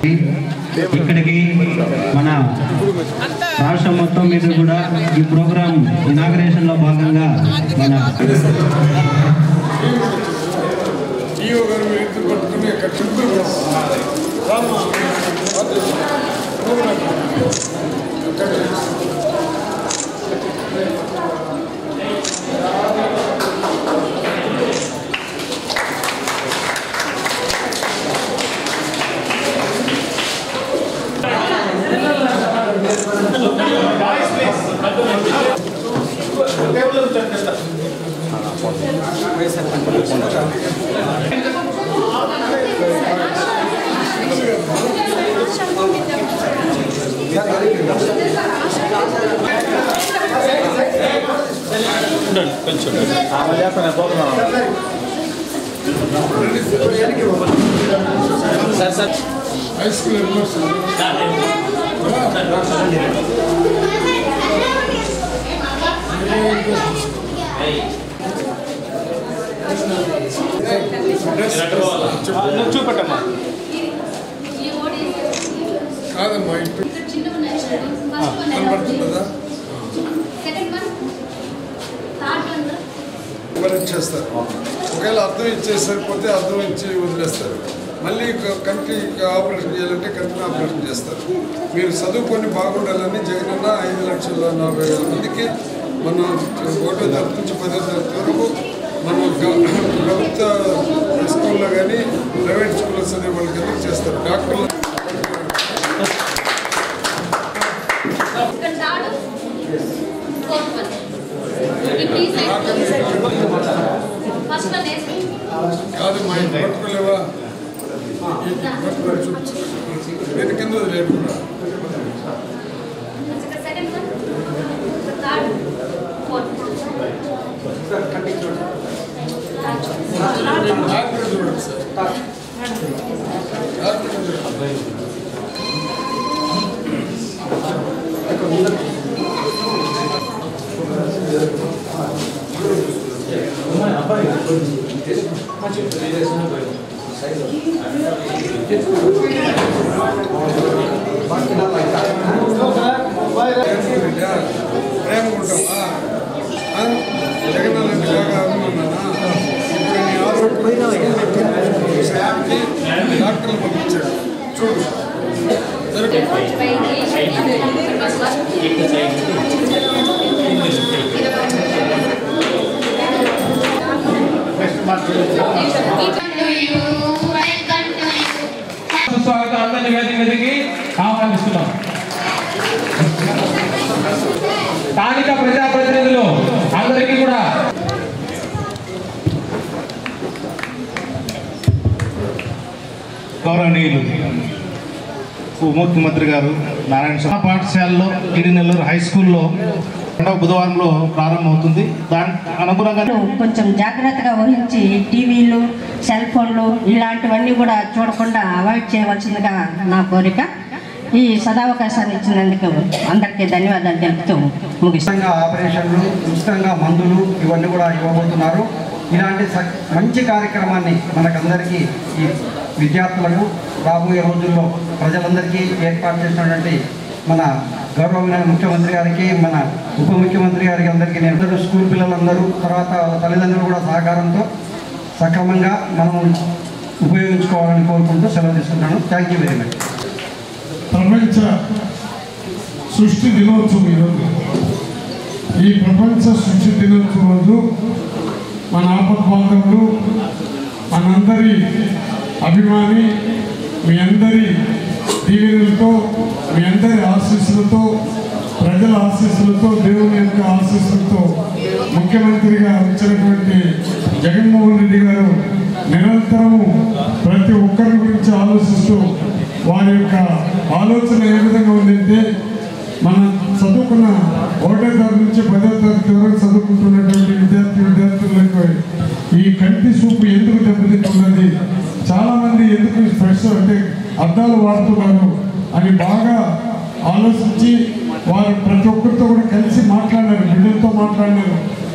ఇక్కడికి మన రాష్ట్రం మొత్తం మీద కూడా ఈ ప్రోగ్రామ్ ఇనాగ్రేషన్ లో భాగంగా మన ఈఓ గారు మీరు ఇద్దరు పట్టుకుని ఇక్కడ చింపులు రామ్మా హై స్కూల్ యూనివర్సిటీ చూపెట్టమ్మా కాదమ్మా ఇంటి కనబడుతుందా మరి ఇచ్చేస్తారు ఒకవేళ అర్థం ఇచ్చేసరిపోతే అర్థం ఇచ్చి వదిలేస్తారు మళ్ళీ క- కంటి ఆపరేషన్ చేయాలంటే కంటి ఆపరేషన్ చేస్తారు మీరు చదువుకొని బాగుండాలని జగనన్న ఐదు లక్షల నలభై వేల మందికి మన ఒకటో తరగతి నుంచి పదో తరగతి వరకు మన గ- ప్రభుత్వ స్కూల్లో కానీ ప్రైవేట్ స్కూల్లో చదివే వాళ్ళకి ఎందుకు చేస్తారు డాక్టర్లు ఫస్ట్ వన్ వేసి కాదు మా ఇంటి పట్టుకోలేవా పట్టుకోలేదు చూపించు నేను కింద వదిలేదు కూడా second one third fourth doctor చూడండి సార్ డాక్టర్ చూడండి ప్రేమ ఉంటామా జగన్ రెడ్డి బాగా అనుకున్నానా ఇప్పుడు నీ ఆరోగ్యం చూసేదానికి డాక్టర్లు పంపించాడు చూడు జరుగు స్వాగతం అందరిని వేదిక మీదకి ఆహ్వానిస్తున్నాం స్థానిక ప్రజాప్రతినిధులు అందరికీ కూడా గౌరవనీయులు ఉప ముఖ్యమంత్రి గారు నారాయణ స్వామి పాఠశాలలో గిరినెల్లూరు హై స్కూల్లో రెండవ బుధవారంలో ప్రారంభమవుతుంది దానికి అనుగుణంగా కొంచెం జాగ్రత్తగా వహించి టీవీలు సెల్ ఫోన్లు ఇలాంటివన్నీ కూడా చూడకుండా అవాయిడ్ చేయవలసిందిగా నా కోరిక ఈ సదావకాశాన్ని ఇచ్చినందుకు అందరికీ ధన్యవాదాలు తెలుపుతూ ముగిస్తాను ఉచితంగా ఆపరేషన్లు ఉచితంగా మందులు ఇవన్నీ కూడా ఇవ్వబోతున్నారు ఇలాంటి స- మంచి కార్యక్రమాన్ని మనకందరికీ ఈ విద్యార్థులకు రాబోయే రోజుల్లో ప్రజలందరికీ ఏర్పాటు చేసినటువంటి మన గౌరవమైన ముఖ్యమంత్రి గారికి మన ఉప ముఖ్యమంత్రి గారికి అందరికీ నేను అందరూ స్కూల్ పిల్లలందరూ తర్వాత తల్లిదండ్రులు కూడా సహకారంతో సక్రమంగా మనం ఉపయోగించుకోవాలని కోరుకుంటూ సెలవు తీసుకుంటాను థ్యాంక్ యూ వెరీ మచ్ ప్రపంచ సృష్టి దినోత్సవం ఈరోజు ఈ ప్రపంచ సృష్టి దినోత్సవం రోజు మన ఆపద్బాంధవులు మనందరి అభిమాని మీ అందరి దీవెనలతో మీ అందరి ఆశీస్సులతో ప్రజల ఆశీస్సులతో దేవుని యొక్క ఆశీస్సులతో ముఖ్యమంత్రిగా వచ్చినటువంటి జగన్మోహన్ రెడ్డి గారు నిరంతరము ప్రతి ఒక్కరి గురించి ఆలోచిస్తూ వారి యొక్క ఆలోచన ఏ విధంగా ఉందంటే మనం చదువుకున్న ఒకటో తరగతి నుంచి పదో తరగతి వరకు చదువుకుంటున్నటువంటి విద్యార్థి విద్యార్థులకు ఈ కంటి చూపు ఎందుకు దెబ్బతింటున్నది చాలా మంది ఎందుకు ఫ్రెష్ అంటే అద్దాలు వాడుతున్నారు అని బాగా ఆలోచించి వారు ప్రతి ఒక్కరితో కూడా కలిసి మాట్లాడారు బిడ్డలతో మాట్లాడినారు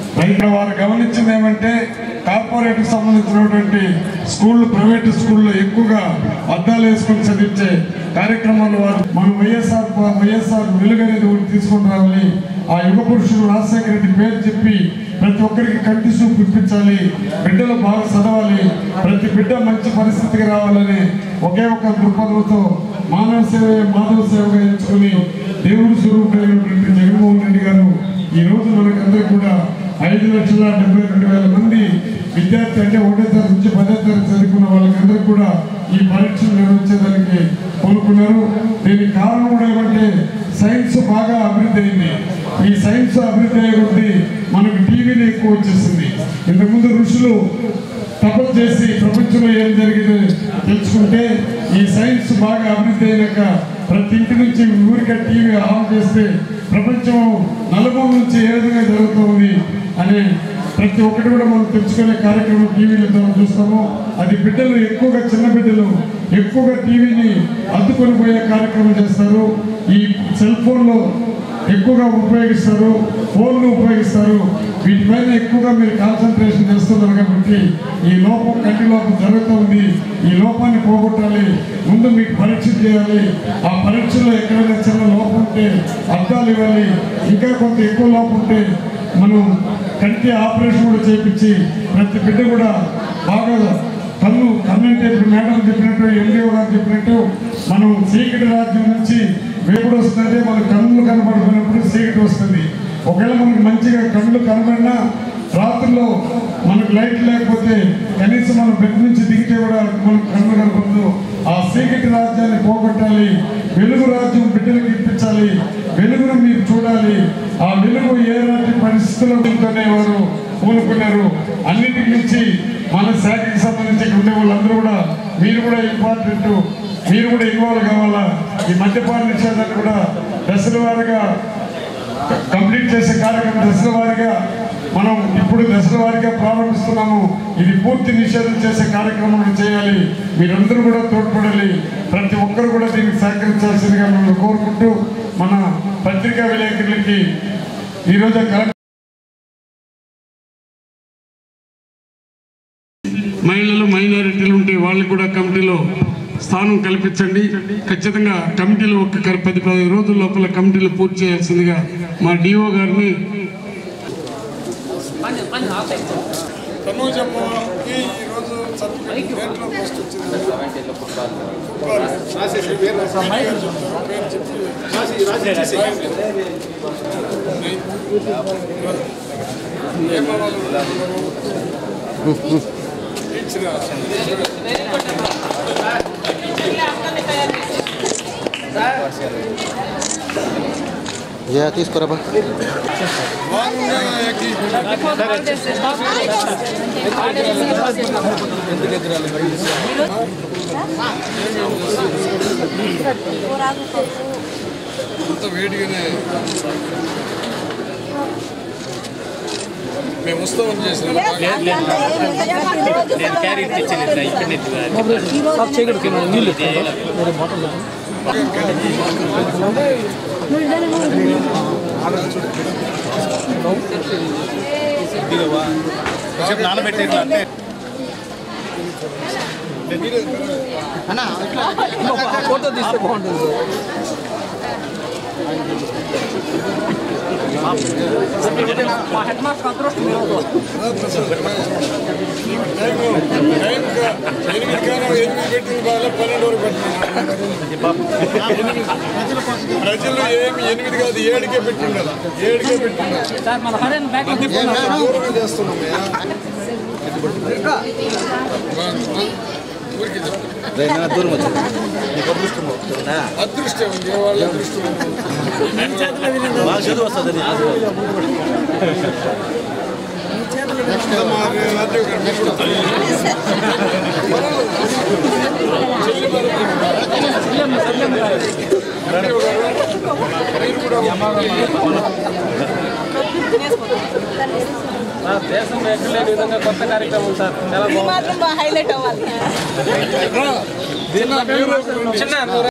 రైతు వారు గమనించింది ఏమంటే కార్పొరేట్ సంబంధించినటువంటి స్కూళ్ళు ప్రైవేటు స్కూల్లో ఎక్కువగా అద్దాలు వేసుకొని చదివించే కార్యక్రమాలు వారు మనం వైఎస్ఆర్ వైఎస్ఆర్ వెలుగు అనేది ఒకటి తీసుకొని రావాలి ఆ యుగ పురుషుడు రాజశేఖర రెడ్డి పేరు చెప్పి ప్రతి ఒక్కరికి కంటి చూపు ఇప్పించాలి బిడ్డలు బాగా చదవాలి ప్రతి బిడ్డ మంచి పరిస్థితికి రావాలని ఒకే ఒక దృక్పథంతో మానవ సేవ మాధవ సేవగా ఎంచుకొని దేవుడి స్వరూపమైనటువంటి జగన్మోహన్ రెడ్డి గారు ఈ రోజు మనకందరికీ కూడా ఐదు లక్షల డెబ్బై రెండు వేల మంది విద్యార్థి అంటే ఒకటో తరగతి నుంచి పదో తరగతి చదువుకున్న వాళ్ళకందరికీ కూడా ఈ పరీక్షలు నిర్వహించడానికి కోరుకున్నారు దీనికి కారణం కూడా ఏమంటే సైన్స్ బాగా అభివృద్ధి అయింది ఈ సైన్స్ అభివృద్ధి అయ్యే కొద్దీ మనకు టీవీలు ఎక్కువ వచ్చేసింది ఇంతకుముందు ఋషులు తపస్సు చేసి ప్రపంచంలో ఏం జరిగిందో తెలుసుకుంటే ఈ సైన్స్ బాగా అభివృద్ధి అయినాక ప్రతి ఇంటి నుంచి ఊరికే టీవీ ఆన్ చేస్తే ప్రపంచం నలుమూల నుంచి ఏ విధంగా జరుగుతుంది అనే ప్రతి ఒక్కటి కూడా మనం తెలుసుకునే కార్యక్రమం టీవీలో మనం చూస్తాము అది బిడ్డలు ఎక్కువగా చిన్న బిడ్డలు ఎక్కువగా టీవీని అద్దుకొని పోయే కార్యక్రమం చేస్తారు ఈ సెల్ ఫోన్లో ఎక్కువగా ఉపయోగిస్తారు ఫోన్లు ఉపయోగిస్తారు వీటిపైన ఎక్కువగా మీరు కాన్సన్ట్రేషన్ చేస్తున్నారు కాబట్టి ఈ లోపం కంటి లోపం జరుగుతుంది ఈ లోపాన్ని పోగొట్టాలి ముందు మీకు పరీక్ష చేయాలి ఆ పరీక్షలో ఎక్కడైనా చిన్న లోపం ఉంటే అర్థాలు ఇవ్వాలి ఇంకా కొంత ఎక్కువ లోపం ఉంటే మనం కంటి ఆపరేషన్ కూడా చేయించి ప్రతి బిడ్డ కూడా బాగా కళ్ళు కన్నంటే ఇప్పుడు మేడం చెప్పినట్టు ఎండిఓ గారు చెప్పినట్టు మనం చీకటి రాజ్యం నుంచి వేపుడు వస్తుందంటే మన కళ్ళు కనబడిపోయినప్పుడు చీకటి వస్తుంది ఒకవేళ మనకు మంచిగా కళ్ళు కనబడినా రాత్రిలో మనకు లైట్ లేకపోతే కనీసం మన బెడ్ నుంచి దిగితే కూడా మనకు కళ్ళు కనపడదు ఆ చీకటి రాజ్యాన్ని పోగొట్టాలి వెలుగు రాజ్యం బిడ్డలకు ఇప్పించాలి వెలుగును మీరు చూడాలి ఆ వెలుగు ఏ నాటి పరిస్థితులతోనే వారు పూనుకున్నారు అన్నిటికి మించి మన శాఖకి సంబంధించి ఇక్కడ ఉండే వాళ్ళందరూ కూడా మీరు కూడా ఇంపార్టెంట్ మీరు కూడా ఇన్వాల్వ్ కావాలా ఈ మద్యపాన నిషేధాన్ని కూడా దశల వారీగా కంప్లీట్ చేసే కార్యక్రమం దశల వారీగా మనం ఇప్పుడు దశల వారీగా ప్రారంభిస్తున్నాము ఇది పూర్తి నిషేధం చేసే కార్యక్రమం చేయాలి మీరందరూ కూడా తోడ్పడాలి ప్రతి ఒక్కరు కూడా దీనికి సహకరించాల్సిందిగా మేము కోరుకుంటూ మన పత్రికా విలేకరులకి ఈరోజు కలెక్టర్ మహిళలు మైనారిటీలు ఉంటే వాళ్ళకి కూడా కమిటీలో స్థానం కల్పించండి ఖచ్చితంగా కమిటీలు ఒక కర- పది పదిహేను రోజుల లోపల కమిటీలు పూర్తి చేయాల్సిందిగా మా డిఓ గారిని తీసుకురాబా అంత వేడిగానే మేము వస్తామని చేసిన నానబెట్టేట్లా ఫోటో తీస్తే బాగుంటుంది ఎనిమిది కాలం ఎనిమిది పెట్టింది బాగా పన్నెండు వరకు పెట్టిన ప్రజలు ఏమి ఎనిమిది కాదు ఏడుకే పెట్టిండాలి ఏడుకే పెట్టిండాలి దూరంగా చేస్తున్నాం ఊరికి చెప్తాను. దూరం వచ్చింది అదృష్టం ఉంది వాళ్ళ అదృష్టం ఉంది. బాగా చదువు వస్తుంది మా రాజీవ్ గారు మీరు కూడా చెల్లి రాజీవ్ గారు, మీరు కూడా దేశంలో ఎక్కడ లేని విధంగా కొత్త కార్యక్రమం సార్ చాలా బాగుంది మాత్రం బాగా హైలైట్ అవ్వాలి చిన్న మీరు చిన్న